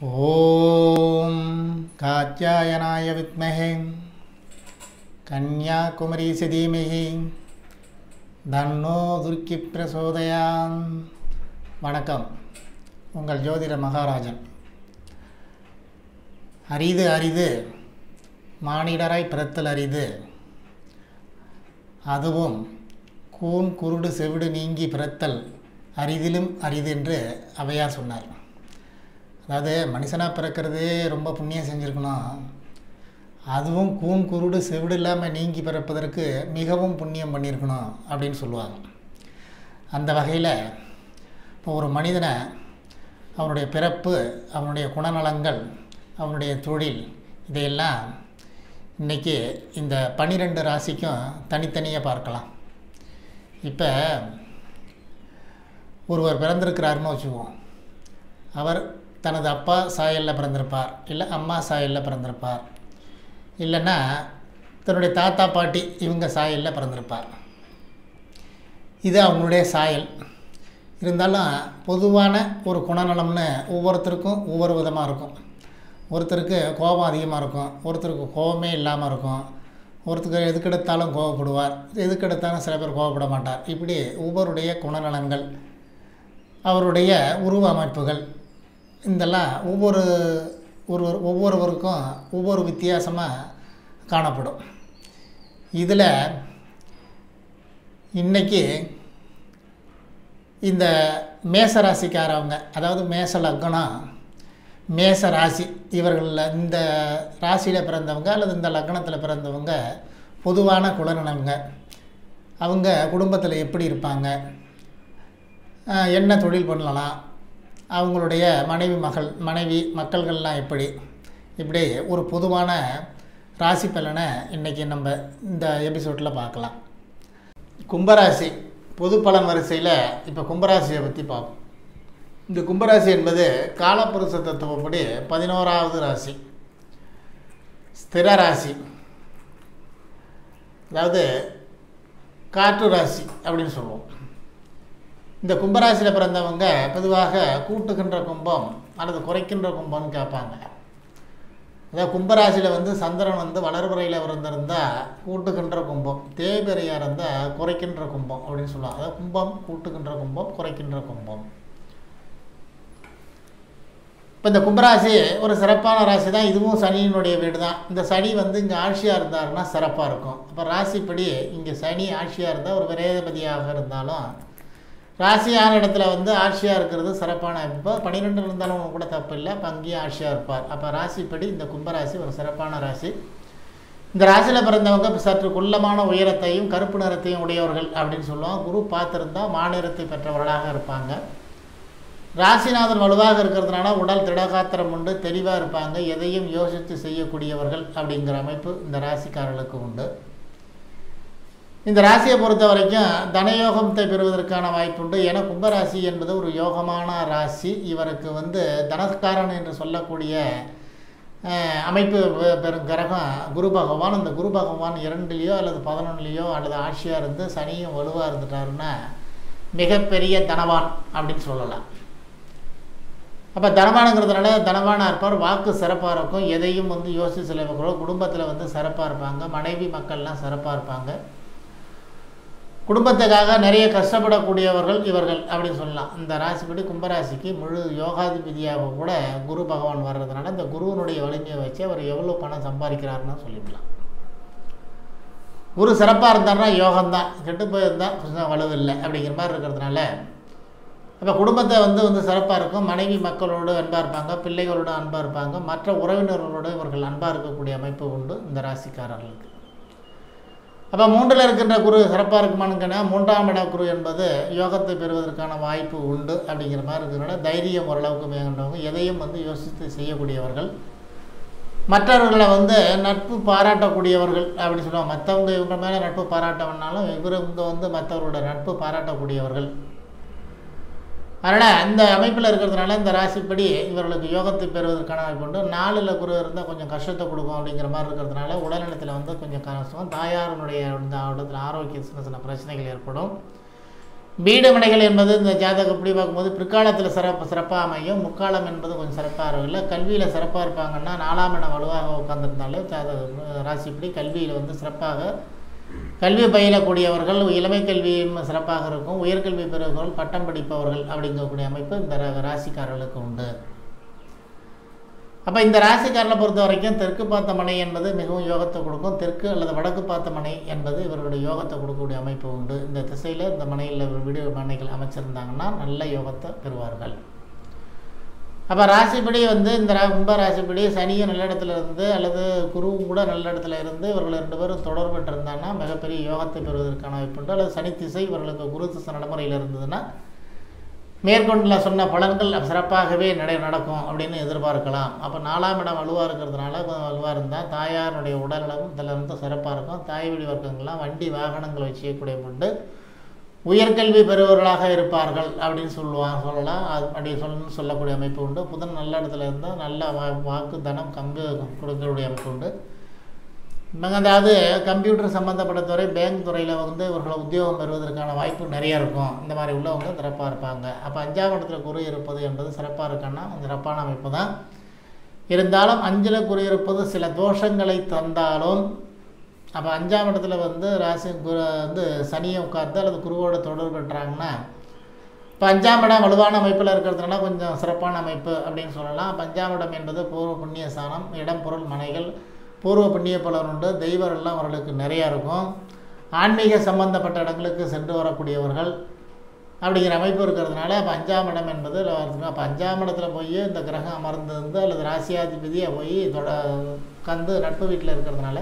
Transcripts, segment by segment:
ஓம் காத்யாயனாய வித்மஹே கன்யாகுமரி தீமஹி தன்னோ துர்க்கி பிரசோதயான் வணக்கம் உங்கள் ஜோதிட மகாராஜன் அரிது அரிது மானிடராய் பிறத்தல் அரிது அதுவும் கூன் குருடு செவிடு நீங்கி பிறத்தல் அரிதிலும் அரிது என்று அவையார் சொன்னார் அதாவது மனுஷனாக பிறக்கிறதே ரொம்ப புண்ணியம் செஞ்சுருக்கணும் அதுவும் கூன் குருடு செவிடு இல்லாமல் நீங்கி பிறப்பதற்கு மிகவும் புண்ணியம் பண்ணியிருக்கணும் அப்படின்னு சொல்லுவாங்க அந்த வகையில் இப்போ ஒரு மனிதனை அவனுடைய பிறப்பு அவனுடைய குணநலங்கள் அவனுடைய தொழில் இதையெல்லாம் இன்றைக்கி இந்த பன்னிரெண்டு ராசிக்கும் தனித்தனியாக பார்க்கலாம் இப்போ ஒருவர் பிறந்திருக்கிறாருன்னு வச்சுக்குவோம் அவர் தனது அப்பா சாயலில் பிறந்திருப்பார் இல்லை அம்மா சாயலில் பிறந்திருப்பார் இல்லைன்னா தன்னுடைய தாத்தா பாட்டி இவங்க சாயலில் பிறந்திருப்பார் இது அவங்களுடைய சாயல் இருந்தாலும் பொதுவான ஒரு குணநலம்னு ஒவ்வொருத்தருக்கும் ஒவ்வொரு விதமாக இருக்கும் ஒருத்தருக்கு கோபம் அதிகமாக இருக்கும் ஒருத்தருக்கு கோபமே இல்லாமல் இருக்கும் ஒருத்தருக்கு எதுக்கெடுத்தாலும் கோவப்படுவார் எதுக்கெடுத்தாலும் சில பேர் கோவப்பட மாட்டார் இப்படி ஒவ்வொருடைய குணநலங்கள் அவருடைய உருவ அமைப்புகள் இதெல்லாம் ஒவ்வொரு ஒரு ஒவ்வொருவருக்கும் ஒவ்வொரு வித்தியாசமாக காணப்படும் இதில் இன்றைக்கி இந்த மேச ராசிக்காரவங்க அதாவது மேச லக்னம் மேச ராசி இவர்களில் இந்த ராசியில் பிறந்தவங்க அல்லது இந்த லக்னத்தில் பிறந்தவங்க பொதுவான குலநலங்க அவங்க குடும்பத்தில் எப்படி இருப்பாங்க என்ன தொழில் பண்ணலாம் அவங்களுடைய மனைவி மகள் மனைவி மக்கள்கள்லாம் எப்படி இப்படி ஒரு பொதுவான ராசி பலனை இன்றைக்கி நம்ம இந்த எபிசோடில் பார்க்கலாம் கும்பராசி பொது பலன் வரிசையில் இப்போ கும்பராசியை பற்றி பார்ப்போம் இந்த கும்பராசி என்பது காலப்புருஷ தத்துவப்படி பதினோராவது ராசி ஸ்திர ராசி அதாவது காற்று ராசி அப்படின்னு சொல்லுவோம் இந்த கும்பராசியில் பிறந்தவங்க பொதுவாக கூட்டுகின்ற கும்பம் அல்லது குறைக்கின்ற கும்பம்னு கேட்பாங்க அதாவது கும்பராசியில் வந்து சந்திரன் வந்து வளர்வரையில் இருந்திருந்தால் கூட்டுகின்ற கும்பம் தேய்பிரையாக இருந்தால் குறைக்கின்ற கும்பம் அப்படின்னு சொல்லுவாங்க அதாவது கும்பம் கூட்டுகின்ற கும்பம் குறைக்கின்ற கும்பம் இப்போ இந்த கும்பராசி ஒரு சிறப்பான ராசி தான் இதுவும் சனியினுடைய வீடு தான் இந்த சனி வந்து இங்கே ஆட்சியாக இருந்தாருன்னா சிறப்பாக இருக்கும் அப்போ ராசிப்படி இங்கே சனி ஆட்சியாக இருந்தால் ஒரு விரேதபதியாக இருந்தாலும் ராசியான இடத்துல வந்து ஆட்சியாக இருக்கிறது சிறப்பான இப்போ பன்னிரெண்டு இருந்தாலும் கூட தப்பு இல்லை அப்போ அங்கேயும் ஆட்சியாக இருப்பார் அப்போ ராசிப்படி இந்த கும்பராசி ஒரு சிறப்பான ராசி இந்த ராசியில் பிறந்தவங்க சற்று குள்ளமான உயரத்தையும் கருப்பு நிறத்தையும் உடையவர்கள் அப்படின்னு சொல்லுவோம் குரு பார்த்துருந்தால் மாநிறத்தை பெற்றவர்களாக இருப்பாங்க ராசிநாதன் வலுவாக இருக்கிறதுனால உடல் திடகாத்திரம் உண்டு தெளிவாக இருப்பாங்க எதையும் யோசித்து செய்யக்கூடியவர்கள் அப்படிங்கிற அமைப்பு இந்த ராசிக்காரர்களுக்கு உண்டு இந்த ராசியை பொறுத்த வரைக்கும் தனயோகத்தை பெறுவதற்கான வாய்ப்புண்டு ஏன்னா கும்பராசி என்பது ஒரு யோகமான ராசி இவருக்கு வந்து தனஸ்காரன் என்று சொல்லக்கூடிய அமைப்பு பெறும் கிரகம் குரு பகவான் அந்த குரு பகவான் இரண்டுலேயோ அல்லது பதினொன்றுலேயோ அல்லது ஆட்சியாக இருந்து சனியும் வலுவாக இருந்துட்டாருன்னா மிகப்பெரிய தனவான் அப்படின்னு சொல்லலாம் அப்போ தனவானுங்கிறதுனால தனவானாக இருப்பார் வாக்கு சிறப்பாக இருக்கும் எதையும் வந்து யோசித்து செலவுகளோ குடும்பத்தில் வந்து சிறப்பாக இருப்பாங்க மனைவி மக்கள்லாம் சிறப்பாக இருப்பாங்க குடும்பத்துக்காக நிறைய கஷ்டப்படக்கூடியவர்கள் இவர்கள் அப்படின்னு சொல்லலாம் இந்த ராசிப்படி கும்பராசிக்கு முழு யோகாதிபதியாக கூட குரு பகவான் வர்றதுனால இந்த குருவனுடைய வலிமையை வச்சு அவர் எவ்வளோ பணம் சம்பாதிக்கிறாருன்னு சொல்லிடலாம் குரு சிறப்பாக இருந்தாருன்னா யோகம்தான் கெட்டு போயிருந்தால் கொஞ்சம் வலுவில்லை அப்படிங்கிற மாதிரி இருக்கிறதுனால அப்போ குடும்பத்தை வந்து வந்து சிறப்பாக இருக்கும் மனைவி மக்களோடு அன்பாக இருப்பாங்க பிள்ளைகளோடு அன்பாக இருப்பாங்க மற்ற உறவினர்களோடு இவர்கள் அன்பாக இருக்கக்கூடிய அமைப்பு உண்டு இந்த ராசிக்காரர்களுக்கு அப்போ மூன்றில் இருக்கின்ற குரு சிறப்பாக இருக்குமானுங்கன்னா மூன்றாம் இட குரு என்பது யோகத்தை பெறுவதற்கான வாய்ப்பு உண்டு அப்படிங்கிற மாதிரி இருக்கிறதுனால தைரியம் ஓரளவுக்கு மேகண்டவங்க எதையும் வந்து யோசித்து செய்யக்கூடியவர்கள் மற்றவர்களை வந்து நட்பு பாராட்டக்கூடியவர்கள் அப்படின்னு சொல்லுவாங்க மற்றவங்க இவங்க மேலே நட்பு பாராட்டவனாலும் இவருங்க வந்து மற்றவர்களோட நட்பு பாராட்டக்கூடியவர்கள் அதனால் அந்த அமைப்பில் இருக்கிறதுனால இந்த ராசிப்படி இவர்களுக்கு யோகத்தை பெறுவதற்கான வாய்ப்பு உண்டு நாலில் குரு இருந்தால் கொஞ்சம் கஷ்டத்தை கொடுக்கும் அப்படிங்கிற மாதிரி இருக்கிறதுனால உடல்நலத்தில் வந்து கொஞ்சம் கஷ்டம் தாயாரனுடைய இந்த இடத்துல ஆரோக்கிய சின்ன சின்ன பிரச்சனைகள் ஏற்படும் வீடு மனைகள் என்பது இந்த ஜாதகம் இப்படி பார்க்கும்போது பிற்காலத்தில் சிறப்பு சிறப்பாக அமையும் முக்காலம் என்பது கொஞ்சம் சிறப்பாக இல்லை கல்வியில் சிறப்பாக இருப்பாங்கன்னா நாலாம் இடம் வலுவாக உட்காந்துருந்தாலே ஜாதக ராசிப்படி கல்வியில் வந்து சிறப்பாக கல்வி பயிலக்கூடியவர்கள் இளமை கல்வியும் சிறப்பாக இருக்கும் உயர்கல்வி பெறுபவர்கள் பட்டம் படிப்பவர்கள் அப்படிங்கக்கூடிய அமைப்பு இந்த ர- ராசிக்காரர்களுக்கு உண்டு அப்போ இந்த ராசிக்காரனை பொறுத்த வரைக்கும் தெற்கு பார்த்த மனை என்பது மிகவும் யோகத்தை கொடுக்கும் தெற்கு அல்லது வடக்கு பார்த்த மனை என்பது இவர்களுடைய யோகத்தை கொடுக்கக்கூடிய அமைப்பு உண்டு இந்த திசையில் இந்த மனையில் வீடு மனைகள் அமைச்சிருந்தாங்கன்னா நல்ல யோகத்தை பெறுவார்கள் அப்போ ராசிப்படி வந்து இந்த ரா- கும்ப ராசிப்படி சனியும் நல்ல இடத்துல இருந்து அல்லது குருவும் கூட நல்ல இடத்துல இருந்து இவர்கள் ரெண்டு பேரும் தொடர்பட்டு இருந்தாங்கன்னா மிகப்பெரிய யோகத்தை பெறுவதற்கான வாய்ப்பு உண்டு அல்லது சனி திசை இவர்களுக்கு குரு திசை நடைமுறையில் இருந்ததுன்னா மேற்கொண்டுல சொன்ன பலன்கள் சிறப்பாகவே நடை நடக்கும் அப்படின்னு எதிர்பார்க்கலாம் அப்போ நாலாம் இடம் வலுவாக இருக்கிறதுனால கொஞ்சம் வலுவாக இருந்தால் தாயாருடைய உடல்நலம் இதில் இருந்து சிறப்பாக இருக்கும் தாய் வழி வர்க்கங்கள்லாம் வண்டி வாகனங்கள் வச்சு செய்யக்கூடிய உண்டு உயர்கல்வி பெறுபவர்களாக இருப்பார்கள் அப்படின்னு சொல்லுவாங்க சொல்லலாம் அது அப்படி சொல்லணும்னு சொல்லக்கூடிய அமைப்பு உண்டு புதன் நல்ல இடத்துல இருந்தால் நல்ல வா வாக்கு தனம் கம்பு கொடுக்கக்கூடிய அமைப்பு உண்டு இவங்க அதாவது கம்ப்யூட்டர் சம்மந்தப்பட்ட துறை பேங்க் துறையில் வந்து இவர்களை உத்தியோகம் பெறுவதற்கான வாய்ப்பு நிறைய இருக்கும் இந்த மாதிரி உள்ளவங்க சிறப்பாக இருப்பாங்க அப்போ அஞ்சாம் இடத்துல குரு இருப்பது என்பது சிறப்பாக இருக்குன்னா சிறப்பான அமைப்பு தான் இருந்தாலும் அஞ்சில் குரு இருப்பது சில தோஷங்களை தந்தாலும் அப்போ அஞ்சாம் இடத்துல வந்து ராசி குரு வந்து சனியை உட்கார்ந்து அல்லது குருவோட தொடர்பு பெற்றாங்கன்னா இப்போ அஞ்சாம் இடம் வலுவான அமைப்பில் இருக்கிறதுனால கொஞ்சம் சிறப்பான அமைப்பு அப்படின்னு சொல்லலாம் அப்ப அஞ்சாம் இடம் என்பது பூர்வ புண்ணிய ஸ்தானம் இடம் பொருள் மனைகள் பூர்வ புண்ணிய பலன் உண்டு தெய்வரெல்லாம் அவர்களுக்கு நிறையா இருக்கும் ஆன்மீக சம்பந்தப்பட்ட இடங்களுக்கு சென்று வரக்கூடியவர்கள் அப்படிங்கிற அமைப்பு இருக்கிறதுனால அப்போ அஞ்சாம் இடம் என்பது அப்போ அஞ்சாம் இடத்துல போய் இந்த கிரகம் அமர்ந்திருந்து அல்லது ராசியாதிபதியை போய் தொட கந்து நட்பு வீட்டில் இருக்கிறதுனால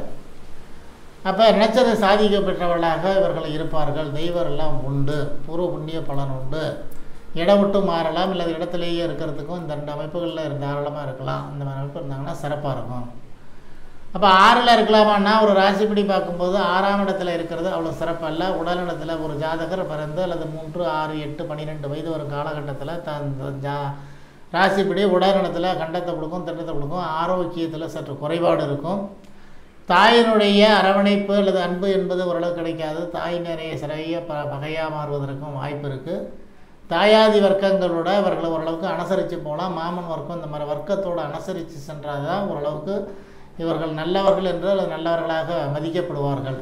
அப்போ நினைச்சதை சாதிக்க பெற்றவர்களாக இவர்கள் இருப்பார்கள் தெய்வம் எல்லாம் உண்டு பூர்வ புண்ணிய பலன் உண்டு இடம் விட்டு மாறலாம் இல்லை இடத்துலேயே இருக்கிறதுக்கும் இந்த ரெண்டு அமைப்புகளில் தாராளமாக இருக்கலாம் இந்த மாதிரி அமைப்பு இருந்தாங்கன்னா சிறப்பாக இருக்கும் அப்போ ஆறில் இருக்கலாமான்னா ஒரு ராசிப்படி பார்க்கும்போது ஆறாம் இடத்துல இருக்கிறது அவ்வளோ சிறப்பல்ல உடல்நலத்தில் ஒரு ஜாதகர் பிறந்து அல்லது மூன்று ஆறு எட்டு பன்னிரெண்டு வயது வரும் காலகட்டத்தில் தன் ஜா ராசிப்படி உடல்நலத்தில் கண்டத்தை கொடுக்கும் திட்டத்தை கொடுக்கும் ஆரோக்கியத்தில் சற்று குறைபாடு இருக்கும் தாயினுடைய அரவணைப்பு அல்லது அன்பு என்பது ஓரளவு கிடைக்காது தாய் நிறைய சிறைய ப பகையாக மாறுவதற்கும் வாய்ப்பு இருக்குது தாயாதி வர்க்கங்களோட இவர்களை ஓரளவுக்கு அனுசரித்து போகலாம் மாமன் வர்க்கம் இந்த மாதிரி வர்க்கத்தோடு அனுசரித்து சென்றால் தான் ஓரளவுக்கு இவர்கள் நல்லவர்கள் என்று அல்லது நல்லவர்களாக மதிக்கப்படுவார்கள்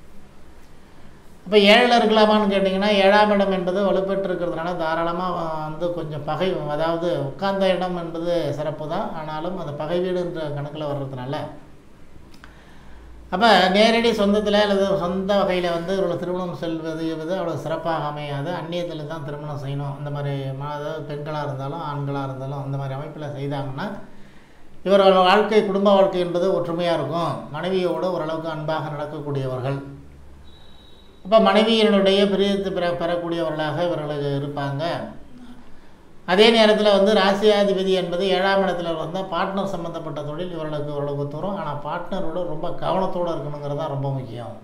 இப்போ ஏழில் இருக்கலாமான்னு கேட்டிங்கன்னா ஏழாம் இடம் என்பது வலுப்பெற்று இருக்கிறதுனால தாராளமாக வந்து கொஞ்சம் பகை அதாவது உட்கார்ந்த இடம் என்பது சிறப்பு தான் ஆனாலும் அந்த பகை வீடுன்ற கணக்கில் வர்றதுனால அப்போ நேரடி சொந்தத்தில் அல்லது சொந்த வகையில் வந்து இவ்வளோ திருமணம் செல்வது இது அவ்வளோ சிறப்பாக அமையாது அந்நியத்தில் தான் திருமணம் செய்யணும் இந்த மாதிரி ம- அதாவது பெண்களாக இருந்தாலும் ஆண்களாக இருந்தாலும் அந்த மாதிரி அமைப்பில் செய்தாங்கன்னா இவர்கள் வாழ்க்கை குடும்ப வாழ்க்கை என்பது ஒற்றுமையாக இருக்கும் மனைவியோடு ஓரளவுக்கு அன்பாக நடக்கக்கூடியவர்கள் அப்போ மனைவியினுடைய பிரியத்தை பெற பெறக்கூடியவர்களாக இவர்கள் இருப்பாங்க அதே நேரத்தில் வந்து ராசியாதிபதி என்பது ஏழாம் இடத்துல வந்தால் பார்ட்னர் சம்மந்தப்பட்ட தொழில் இவர்களுக்கு ஓரளவுக்கு தூரம் ஆனால் பார்ட்னரோட ரொம்ப கவனத்தோடு இருக்கணுங்கிறது தான் ரொம்ப முக்கியம்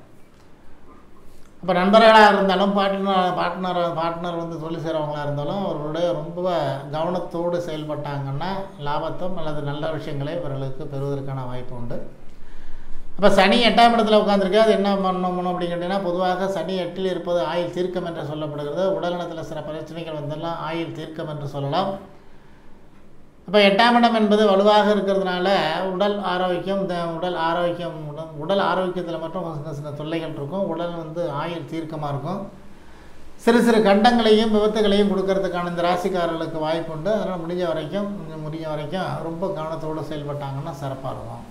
இப்போ நண்பர்களாக இருந்தாலும் பார்ட்னர் பார்ட்னர் பார்ட்னர் வந்து தொழில் செய்கிறவங்களாக இருந்தாலும் அவர்களுடைய ரொம்ப கவனத்தோடு செயல்பட்டாங்கன்னா லாபத்தம் அல்லது நல்ல விஷயங்களை இவர்களுக்கு பெறுவதற்கான வாய்ப்பு உண்டு அப்போ சனி எட்டாம் இடத்துல உட்காந்துருக்கு அது என்ன பண்ணணும் அப்படின்னு கேட்டிங்கன்னா பொதுவாக சனி எட்டில் இருப்பது ஆயுள் தீர்க்கம் என்று சொல்லப்படுகிறது உடல்நலத்தில் சில பிரச்சனைகள் வந்தெல்லாம் ஆயுள் தீர்க்கம் என்று சொல்லலாம் அப்போ எட்டாம் இடம் என்பது வலுவாக இருக்கிறதுனால உடல் ஆரோக்கியம் இந்த உடல் ஆரோக்கியம் உடல் உடல் ஆரோக்கியத்தில் மட்டும் சின்ன சின்ன தொல்லைகள் இருக்கும் உடல் வந்து ஆயுள் தீர்க்கமாக இருக்கும் சிறு சிறு கண்டங்களையும் விபத்துகளையும் கொடுக்கறதுக்கான இந்த ராசிக்காரர்களுக்கு வாய்ப்பு உண்டு அதனால் முடிஞ்ச வரைக்கும் முடிஞ்ச வரைக்கும் ரொம்ப கவனத்தோடு செயல்பட்டாங்கன்னா சிறப்பாக இருக்கும்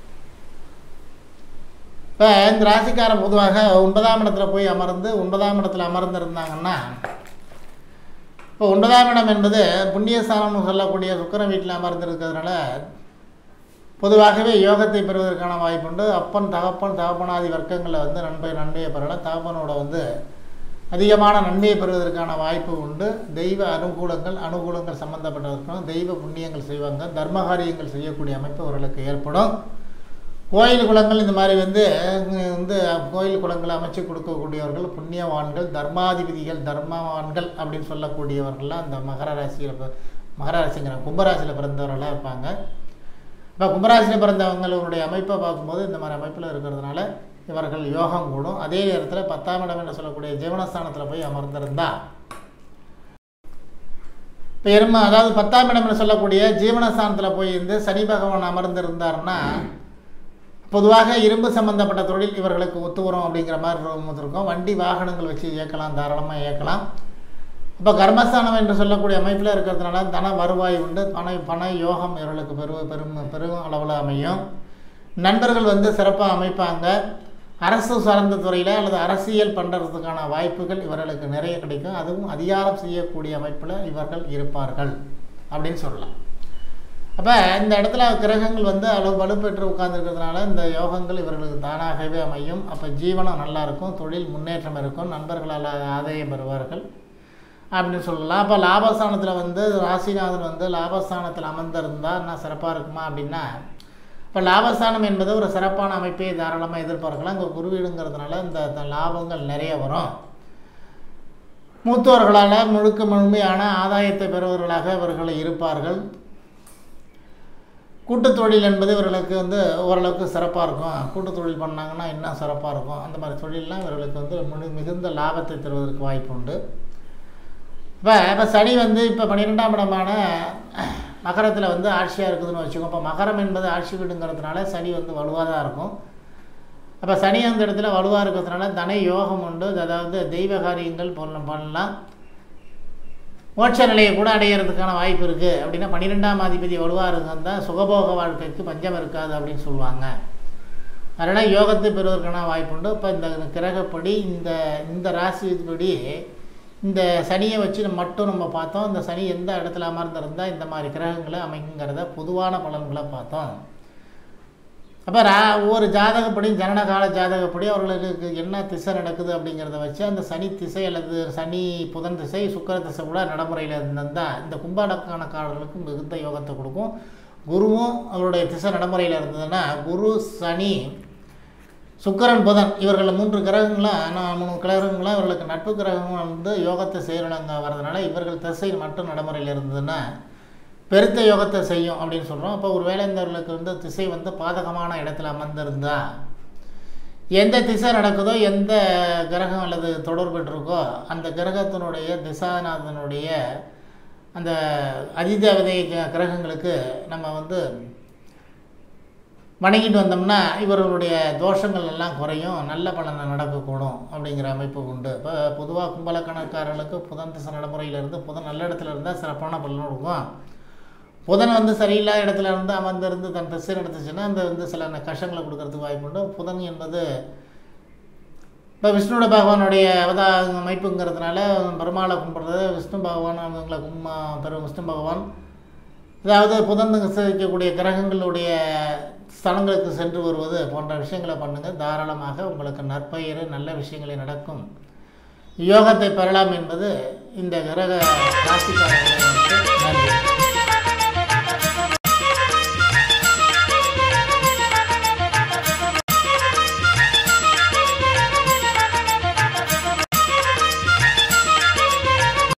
இப்போ இந்த ராசிக்காரன் பொதுவாக ஒன்பதாம் இடத்துல போய் அமர்ந்து ஒன்பதாம் இடத்துல அமர்ந்திருந்தாங்கன்னா இப்போ ஒன்பதாம் இடம் என்பது புண்ணியஸ்தானம்னு சொல்லக்கூடிய சுக்கிரன் வீட்டில் அமர்ந்திருக்கிறதுனால பொதுவாகவே யோகத்தை பெறுவதற்கான வாய்ப்புண்டு அப்பன் தகப்பன் தகப்பனாதி வர்க்கங்களில் வந்து நன்மை நன்மையை பெறலாம் தகப்பனோட வந்து அதிகமான நன்மையை பெறுவதற்கான வாய்ப்பு உண்டு தெய்வ அனுகூலங்கள் அனுகூலங்கள் சம்பந்தப்பட்டதற்கும் தெய்வ புண்ணியங்கள் செய்வாங்க தர்மகாரியங்கள் செய்யக்கூடிய அமைப்பு அவர்களுக்கு ஏற்படும் கோயில் குளங்கள் இந்த மாதிரி வந்து அஹ், வந்து கோயில் குளங்களை அமைச்சு கொடுக்கக்கூடியவர்கள் புண்ணியவான்கள் தர்மாதிபதிகள் தர்மவான்கள் அப்படின்னு சொல்லக்கூடியவர்கள்லாம் அந்த மகர ராசியில் பி- மகர ராசிங்கிற கும்பராசியில் பிறந்தவர்களாக இருப்பாங்க இப்போ கும்பராசியில் பிறந்தவங்களுடைய அமைப்பை பார்க்கும்போது இந்த மாதிரி அமைப்பில் இருக்கிறதுனால இவர்கள் யோகம் கூடும் அதே நேரத்தில் பத்தாம் இடம் என்று சொல்லக்கூடிய ஜீவனஸ்தானத்தில் போய் அமர்ந்திருந்தால் இப்போ எரும அதாவது பத்தாம் இடம்னு சொல்லக்கூடிய ஜீவனஸ்தானத்தில் போய் இருந்து சனி பகவான் அமர்ந்திருந்தாருன்னா பொதுவாக இரும்பு சம்பந்தப்பட்ட தொழில் இவர்களுக்கு ஒத்து வரும் அப்படிங்கிற மாதிரி ரொம்ப இருக்கும் வண்டி வாகனங்கள் வச்சு இயக்கலாம் தாராளமாக இயக்கலாம் இப்போ கர்மஸ்தானம் என்று சொல்லக்கூடிய அமைப்பில் இருக்கிறதுனால தன வருவாய் உண்டு பண பண யோகம் இவர்களுக்கு பெரு பெரும் பெரும் அளவில் அமையும் நண்பர்கள் வந்து சிறப்பாக அமைப்பாங்க அரசு சார்ந்த துறையில் அல்லது அரசியல் பண்ணுறதுக்கான வாய்ப்புகள் இவர்களுக்கு நிறைய கிடைக்கும் அதுவும் அதிகாரம் செய்யக்கூடிய அமைப்பில் இவர்கள் இருப்பார்கள் அப்படின்னு சொல்லலாம் அப்போ இந்த இடத்துல கிரகங்கள் வந்து அளவு வலுப்பெற்று உட்கார்ந்துருக்கிறதுனால இந்த யோகங்கள் இவர்களுக்கு தானாகவே அமையும் அப்போ ஜீவனம் நல்லா இருக்கும் தொழில் முன்னேற்றம் இருக்கும் நண்பர்களால் ஆதாயம் பெறுவார்கள் அப்படின்னு சொல்லலாம் அப்போ லாபஸ்தானத்தில் வந்து ராசிநாதன் வந்து லாபஸ்தானத்தில் அமர்ந்திருந்தால் என்ன சிறப்பாக இருக்குமா அப்படின்னா இப்போ லாபஸ்தானம் என்பது ஒரு சிறப்பான அமைப்பை தாராளமாக எதிர்பார்க்கலாம் இங்கே குருவீடுங்கிறதுனால இந்த இந்த லாபங்கள் நிறைய வரும் மூத்தோர்களால் முழுக்க முழுமையான ஆதாயத்தை பெறுபவர்களாக இவர்கள் இருப்பார்கள் கூட்டுத் தொழில் என்பது இவர்களுக்கு வந்து ஓரளவுக்கு சிறப்பாக இருக்கும் கூட்டுத் தொழில் பண்ணாங்கன்னா இன்னும் சிறப்பாக இருக்கும் அந்த மாதிரி தொழிலெலாம் இவர்களுக்கு வந்து முழு மிகுந்த லாபத்தை தருவதற்கு வாய்ப்பு உண்டு இப்போ இப்போ சனி வந்து இப்போ பன்னிரெண்டாம் இடமான மகரத்தில் வந்து ஆட்சியாக இருக்குதுன்னு வச்சுக்கோங்க இப்போ மகரம் என்பது ஆட்சி வீடுங்கிறதுனால சனி வந்து வலுவாக தான் இருக்கும் அப்போ சனி அந்த இடத்துல வலுவாக இருக்கிறதுனால தன யோகம் உண்டு அதாவது தெய்வ காரியங்கள் பண்ண பண்ணலாம் மோட்ச நிலையை கூட அடையிறதுக்கான வாய்ப்பு இருக்குது அப்படின்னா பன்னிரெண்டாம் அதிபதி வலுவாக இருந்தால் சுகபோக வாழ்க்கைக்கு பஞ்சம் இருக்காது அப்படின்னு சொல்லுவாங்க அதனால் யோகத்தை பெறுவதற்கான வாய்ப்பு உண்டு இப்போ இந்த கிரகப்படி இந்த இந்த ராசிப்படி இந்த சனியை வச்சு நம்ம மட்டும் நம்ம பார்த்தோம் இந்த சனி எந்த இடத்துல அமர்ந்திருந்தால் இந்த மாதிரி கிரகங்களை அமைக்குங்கிறத பொதுவான பலன்களை பார்த்தோம் அப்போ ரா ஒவ்வொரு ஜாதகப்படியும் ஜனனகால ஜாதகப்படி அவர்களுக்கு என்ன திசை நடக்குது அப்படிங்கிறத வச்சு அந்த சனி திசை அல்லது சனி புதன் திசை சுக்கர திசை கூட நடைமுறையில் இருந்திருந்தால் இந்த கும்படக்கானக்காரர்களுக்கு மிகுந்த யோகத்தை கொடுக்கும் குருவும் அவருடைய திசை நடைமுறையில் இருந்ததுன்னா குரு சனி சுக்கரன் புதன் இவர்கள் மூன்று கிரகங்களும் நான் மூணு கிரகங்களும் இவர்களுக்கு நட்பு கிரகமும் வந்து யோகத்தை செய்கிறவங்க வர்றதுனால இவர்கள் திசை மட்டும் நடைமுறையில் இருந்ததுன்னா பெருத்த யோகத்தை செய்யும் அப்படின்னு சொல்கிறோம் அப்போ ஒரு வேளை இந்தவர்களுக்கு வந்து திசை வந்து பாதகமான இடத்துல அமர்ந்திருந்தா எந்த திசை நடக்குதோ எந்த கிரகம் அல்லது தொடர்பெற்றிருக்கோ அந்த கிரகத்தினுடைய திசாநாதனுடைய அந்த அதிதேவதை கிரகங்களுக்கு நம்ம வந்து வணங்கிட்டு வந்தோம்னா இவர்களுடைய தோஷங்கள் எல்லாம் குறையும் நல்ல பலனை நடக்கக்கூடும் அப்படிங்கிற அமைப்பு உண்டு இப்போ பொதுவாக கும்பலக்கணக்காரர்களுக்கு புதன் திசை நடைமுறையிலிருந்து புதன் நல்ல இடத்துல இருந்தால் சிறப்பான பலன் கொடுக்கும் புதன் வந்து சரியில்லாத இடத்துல இருந்து அமர்ந்திருந்து தன் திசை நடத்துச்சுன்னா அந்த வந்து சில கஷ்டங்களை கொடுக்கறதுக்கு வாய்ப்பு உண்டு புதன் என்பது இப்போ விஷ்ணுட பகவானுடைய அவதா அமைப்புங்கிறதுனால பெருமாளை கும்பிட்றது விஷ்ணு பகவான் அவங்களை கும்மா பெரும் விஷ்ணு பகவான் அதாவது புதன் இருக்கக்கூடிய கிரகங்களுடைய ஸ்தலங்களுக்கு சென்று வருவது போன்ற விஷயங்களை பண்ணுங்கள் தாராளமாக உங்களுக்கு நற்பெயர் நல்ல விஷயங்களை நடக்கும் யோகத்தை பெறலாம் என்பது இந்த கிரக ராசிக்காரர்களுக்கு நன்றி